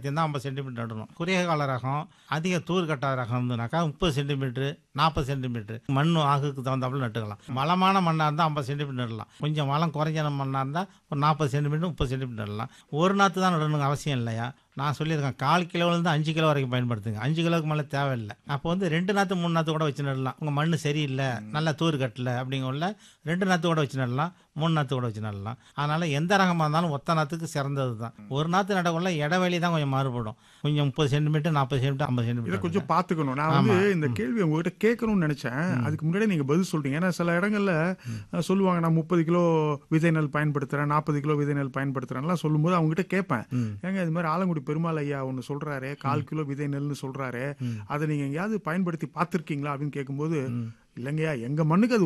ரகத்தையும் தான் ஐம்பது சென்டிமீட்டர் நடணும் குறுகிய கால ரகம் அதிக தூர் கட்டாத ரகம் இருந்ததுனாக்கா முப்பது சென்டிமீட்டர் நாற்பது சென்டிமீட்டர் மண் ஆகுக்கு தகுந்தாப்புல நட்டுக்கலாம் வளமான மண்ணாக இருந்தால் ஐம்பது சென்டிமீட்டர் நடலாம் கொஞ்சம் வளம் குறைஞ்ச மண்ணாக இருந்தால் ஒரு நாற்பது சென்டிமீட்டர் முப்பது சென்டிமீட்டர் நடலாம் ஒரு நாற்று தான் நடணுங்க அவசியம் இல்லையா நான் சொல்லியிருக்கேன் கால் கிலோவிலேருந்து அஞ்சு கிலோ வரைக்கும் பயன்படுத்துங்க அஞ்சு கிலோவுக்கு மேலே தேவையில்லை அப்போ வந்து ரெண்டு நாற்று மூணு நாற்று கூட வச்சு நடலாம் உங்கள் மண் சரியில்லை நல்லா தூர் கட்டல அப்படிங்கல ரெண்டு நாற்று கூட வச்சு நடலாம் மூணு நாற்று கூட வச்சு நடலாம் அதனால் எந்த ரகமாக இருந்தாலும் ஒத்த நாற்றுக்கு சிறந்தது தான் ஒரு நாற்று நடக்குள்ள இடைவெளி தான் கொஞ்சம் மாறுபடும் கொஞ்சம் முப்பது சென்டிமீட்டர் நாற்பது சென்டிமீட்டர் ஐம்பது இதை சென்டிமீட்டர் கொஞ்சம் பாத்துக்கணும் நான் வந்து இந்த கேள்வி உங்ககிட்ட கேட்கணும்னு நினைச்சேன் அதுக்கு முன்னாடி நீங்க பதில் சொல்றீங்க ஏன்னா சில இடங்கள்ல அஹ், சொல்லுவாங்க நான் முப்பது கிலோ விதை நெல் பயன்படுத்துறேன் நாற்பது கிலோ விதை நெல் பயன்படுத்துறேன்லாம் சொல்லும்போது அவங்க கிட்ட கேட்பேன் ஏங்க இது மாதிரி ஆலங்குடி பெருமாள் ஐயா ஒன்று சொல்றாரு கால் கிலோ விதை நெல்னு சொல்றாரு அதை நீங்க எங்கேயாவது பயன்படுத்தி பார்த்திருக்கீங்களா அப்படின்னு கேட்கும்போது இல்லைங்கய்யா எங்க மண்ணுக்கு அது